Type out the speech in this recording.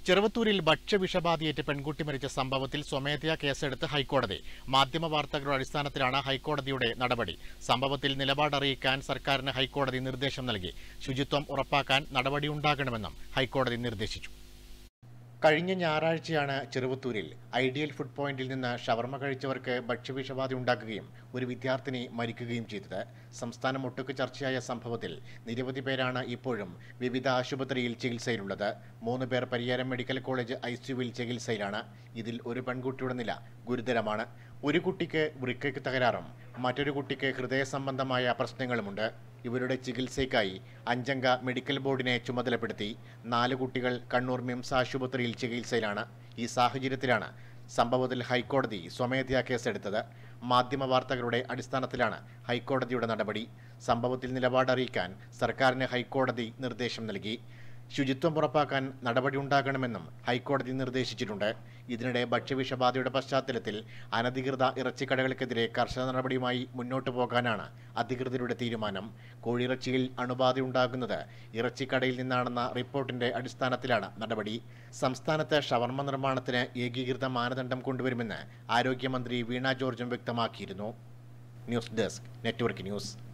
ചെറുവത്തൂരിൽ ഭക്ഷ്യവിഷബാധയേറ്റ് പെൺകുട്ടി മരിച്ച സംഭവത്തിൽ സ്വമേധയാ കേസെടുത്ത് ഹൈക്കോടതി മാധ്യമ വാർത്തകളുടെ അടിസ്ഥാനത്തിലാണ് ഹൈക്കോടതിയുടെ നടപടി സംഭവത്തിൽ നിലപാടറിയിക്കാൻ സർക്കാരിന് ഹൈക്കോടതി നിർദ്ദേശം നൽകി ശുചിത്വം ഉറപ്പാക്കാൻ നടപടിയുണ്ടാകണമെന്നും ഹൈക്കോടതി നിർദ്ദേശിച്ചു കഴിഞ്ഞ ഞായറാഴ്ചയാണ് ചെറുവത്തൂരിൽ ഐഡിയൽ ഫുഡ് പോയിന്റിൽ നിന്ന് ഷവർമ കഴിച്ചവർക്ക് ഭക്ഷ്യവിഷബാധ ഉണ്ടാക്കുകയും ഒരു വിദ്യാർത്ഥിനി മരിക്കുകയും ചെയ്തത് സംസ്ഥാനം ഒട്ടുക്ക് ചർച്ചയായ സംഭവത്തിൽ നിരവധി പേരാണ് ഇപ്പോഴും വിവിധ ആശുപത്രിയിൽ ചികിത്സയിലുള്ളത് മൂന്ന് പേർ പരിയാരം മെഡിക്കൽ കോളേജ് ഐ സിയുവിൽ ചികിത്സയിലാണ് ഇതിൽ ഒരു പെൺകുട്ടിയുടെ നില ഗുരുതരമാണ് ഒരു കുട്ടിക്ക് വൃക്കയ്ക്ക് തകരാറും മറ്റൊരു കുട്ടിക്ക് ഹൃദയ സംബന്ധമായ പ്രശ്നങ്ങളുമുണ്ട് ഇവരുടെ ചികിത്സയ്ക്കായി അഞ്ചംഗ മെഡിക്കൽ ബോർഡിനെ ചുമതലപ്പെടുത്തി നാല് കുട്ടികൾ കണ്ണൂർ മിംസ് ആശുപത്രിയിൽ ചികിത്സയിലാണ് ഈ സാഹചര്യത്തിലാണ് സംഭവത്തിൽ ഹൈക്കോടതി സ്വമേധയാ കേസെടുത്തത് മാധ്യമ വാർത്തകളുടെ അടിസ്ഥാനത്തിലാണ് ഹൈക്കോടതിയുടെ നടപടി സംഭവത്തിൽ നിലപാടറിയിക്കാൻ സർക്കാരിന് ഹൈക്കോടതി നിർദ്ദേശം നൽകി ശുചിത്വം ഉറപ്പാക്കാൻ നടപടിയുണ്ടാകണമെന്നും ഹൈക്കോടതി നിർദ്ദേശിച്ചിട്ടുണ്ട് ഇതിനിടെ ഭക്ഷ്യവിഷബാധയുടെ പശ്ചാത്തലത്തിൽ അനധികൃത ഇറച്ചിക്കടകൾക്കെതിരെ കർശന നടപടിയുമായി മുന്നോട്ടു പോകാനാണ് അധികൃതരുടെ തീരുമാനം കോഴിയിറച്ചിയിൽ അണുബാധയുണ്ടാകുന്നത് ഇറച്ചിക്കടയിൽ നിന്നാണെന്ന റിപ്പോർട്ടിന്റെ അടിസ്ഥാനത്തിലാണ് നടപടി സംസ്ഥാനത്ത് ഷവർമ നിർമ്മാണത്തിന് ഏകീകൃത മാനദണ്ഡം കൊണ്ടുവരുമെന്ന് ആരോഗ്യമന്ത്രി വീണ ജോർജും വ്യക്തമാക്കിയിരുന്നു ന്യൂസ് ഡെസ്ക് നെറ്റ്വർക്ക് ന്യൂസ്